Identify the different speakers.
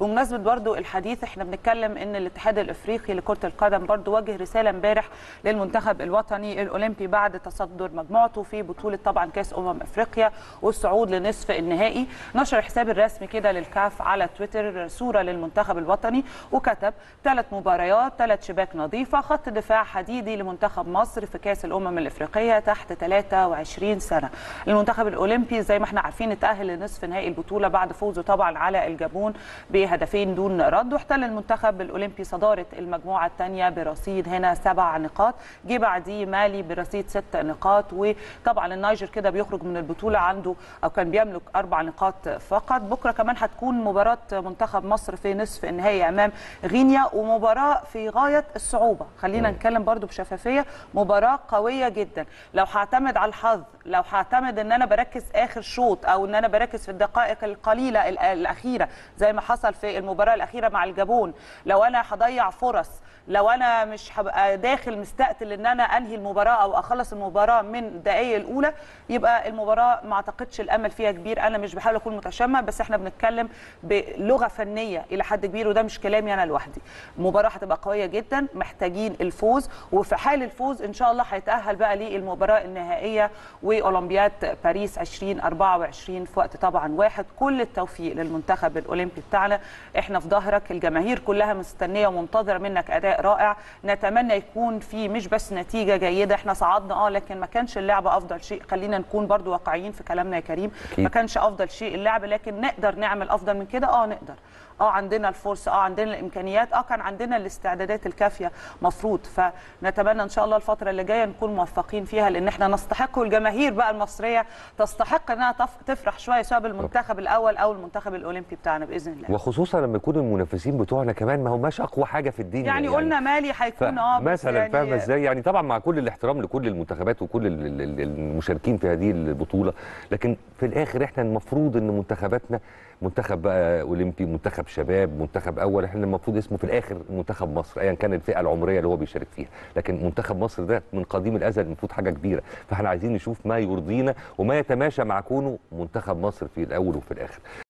Speaker 1: بمناسبه برضو الحديث احنا بنتكلم ان الاتحاد الافريقي لكره القدم برضو وجه رساله امبارح للمنتخب الوطني الاولمبي بعد تصدر مجموعته في بطوله طبعا كاس امم افريقيا والصعود لنصف النهائي نشر الحساب الرسمي كده للكاف على تويتر صوره للمنتخب الوطني وكتب ثلاث مباريات ثلاث شباك نظيفه خط دفاع حديدي لمنتخب مصر في كاس الامم الافريقيه تحت 23 سنه المنتخب الاولمبي زي ما احنا عارفين اتاهل لنصف نهائي البطوله بعد فوزه طبعا على الجابون بهدفين دون رد واحتل المنتخب الاولمبي صداره المجموعه الثانيه برصيد هنا سبع نقاط جه بعديه مالي برصيد ست نقاط وطبعا النيجر كده بيخرج من البطوله عنده او كان بيملك اربع نقاط فقط بكره كمان هتكون مباراه منتخب مصر في نصف النهائي امام غينيا ومباراه في غايه الصعوبه خلينا نتكلم برضو بشفافيه مباراه قويه جدا لو هعتمد على الحظ لو هعتمد ان انا بركز اخر شوط او ان انا بركز في الدقائق القليله ال- الاخيره زي ما حصل في المباراه الاخيره مع الجابون لو انا هضيع فرص لو انا مش هبقى داخل مستقتل ان انا انهي المباراه او اخلص المباراه من الدقائق الاولى يبقى المباراه ما اعتقدش الامل فيها كبير انا مش بحاول اكون متشمع بس احنا بنتكلم بلغه فنيه الى حد كبير وده مش كلامي انا لوحدي المباراه هتبقى قويه جدا محتاجين الفوز وفي حال الفوز ان شاء الله هيتاهل بقى للمباراه النهائيه واولمبياد باريس 2024 في وقت طبعا واحد كل التوفيق للمنتخب الاولمبي بتاعنا احنا في ظهرك الجماهير كلها مستنيه ومنتظره منك اداء رائع نتمنى يكون في مش بس نتيجه جيده احنا صعدنا اه لكن ما كانش اللعب افضل شيء خلينا نكون برضو واقعيين في كلامنا يا كريم
Speaker 2: أكيد.
Speaker 1: ما كانش افضل شيء اللعب لكن نقدر نعمل افضل من كده اه نقدر اه عندنا الفرصه اه عندنا الامكانيات اه كان عندنا الاستعدادات الكافيه مفروض فنتمنى ان شاء الله الفتره اللي جايه نكون موفقين فيها لان احنا نستحق والجماهير بقى المصريه تستحق انها تف- تفرح شويه سواء بالمنتخب الاول او المنتخب الاولمبي بتاعنا باذن الله
Speaker 2: وخصوصا لما يكون المنافسين بتوعنا كمان ما هماش اقوى حاجه في الدنيا
Speaker 1: يعني قلنا مالي هيكون اه بس
Speaker 2: مثلا
Speaker 1: يعني
Speaker 2: فاهمه ازاي يعني طبعا مع كل الاحترام لكل المنتخبات وكل ال- ال- ال- المشاركين في هذه البطوله لكن في الاخر احنا المفروض ان منتخباتنا منتخب بقى اولمبي منتخب شباب منتخب اول احنا المفروض اسمه في الاخر منتخب مصر ايا كان الفئه العمريه اللي هو بيشارك فيها لكن منتخب مصر ده من قديم الازل المفروض حاجه كبيره فاحنا عايزين نشوف ما يرضينا وما يتماشى مع كونه منتخب مصر في الاول وفي الاخر